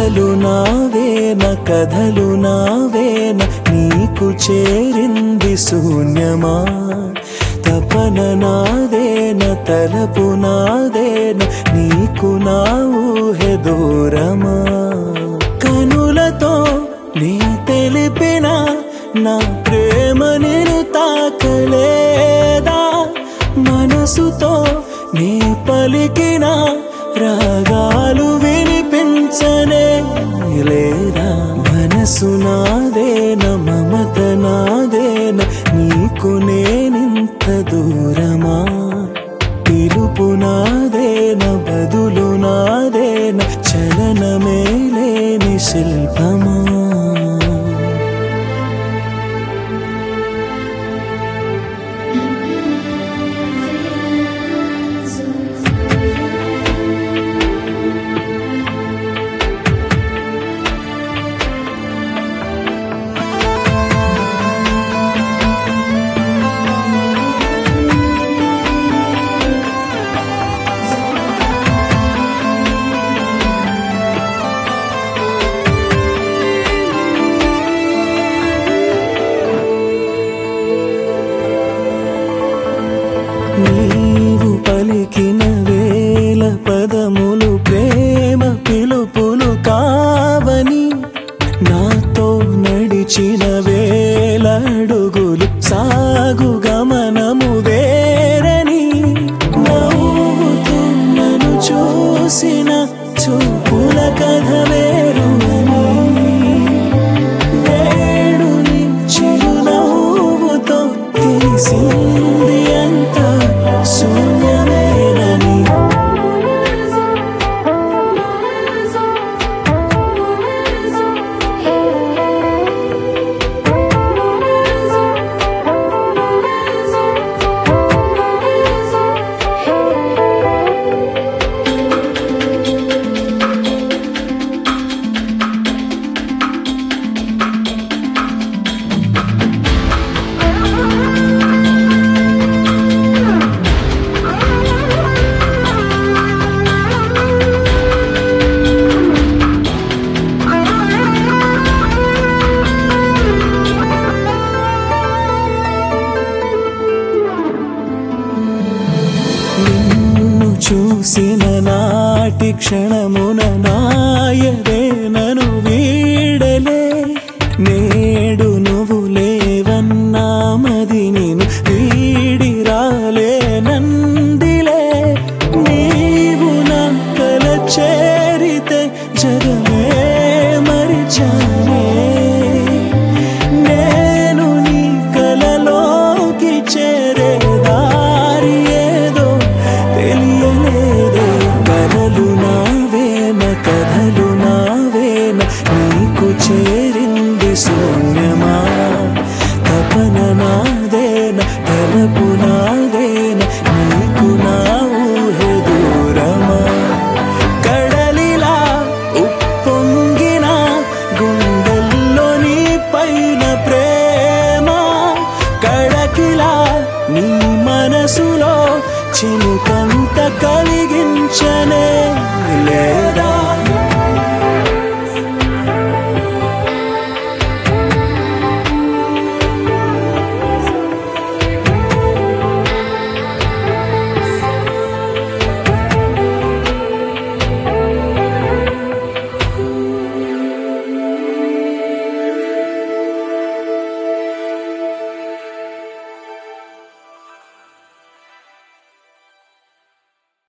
కలలు నావేన కథలు నావేన నీకు చేరింది శూన్యమా తపన నాదేన తలపు నాదేన నీకు నా ఊహె దూరమా కనులతో నీ తెలిపిన నా ప్రేమ నేను తాకలేదా మనసుతో నీ పలికిన రాగాలు వినిపించనే లేదా మనసు నాదేన మమత నాదేన నీకు నేనింత దూరమా పిలుపు నాదేన బదులు నాదేన చలనమే లేని శిల్పమా నీవు పలికిన వేల పదములు ప్రేమ పిలుపులు కావని నాతో నడిచిన వేల అడుగులు సాగు గమనము వేరని నవ్వుతూ నన్ను చూసిన చూపుల కథ వేరు నేడు నీ చిరునవ్వుతో తెలిసింది అంత శూన్యమేనని నిన్ను చూసిన నాటి క్షణమున నాయదే నను వీడలే నేడు నువ్వు లేవన్నా మది నేను వీడి రాలే నందిలే నీవు నా కల చేరితే జగమే మరిచానే నేను నీ కలలోకి చేరే దారి ఏదో తెలియలేదే కలలు నావేన కథలు నావేన నీకు చేరింది శూన్యమా తపన నాదేన తలపు నాదేన నీకు నా ఊహె దూరమా కడలిలా ఉప్పొంగిన గుండెల్లో నీ పైన ప్రేమ కడకిలా నీ మనసులో చినుకంత కలిగించనే లేదా